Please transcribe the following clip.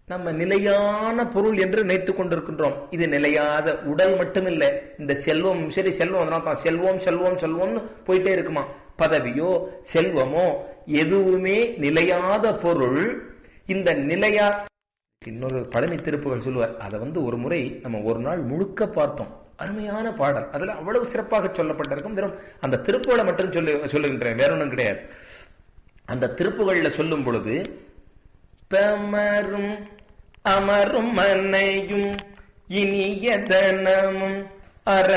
நம்ம நிலையான பொருள் என்று நினைத்துக் கொண்டிருக்கின்றோம் இது நிலையாத உடல் மட்டுமில்ல இந்த செல்வம் சரி செல்வம் அதனால தான் செல்வம் செல்வம் செல்வம்னு போயிட்டே இருக்குமா பதவியோ செல்வமோ எதுவுமே நிலையாத பொருள் இந்த நிலையா இன்னொரு பழனி திருப்புகள் சொல்லுவார் அதை வந்து ஒரு முறை நம்ம ஒரு நாள் முழுக்க பார்த்தோம் அருமையான பாடல் அதுல அவ்வளவு சிறப்பாக சொல்லப்பட்டிருக்கும் வெறும் அந்த திருப்புகளை மட்டும் சொல்லு சொல்லுகின்றேன் வேற ஒன்றும் கிடையாது அந்த திருப்புகள்ல சொல்லும் பொழுது தமரும் அமரும் மனையும் இனிய தனமும் அற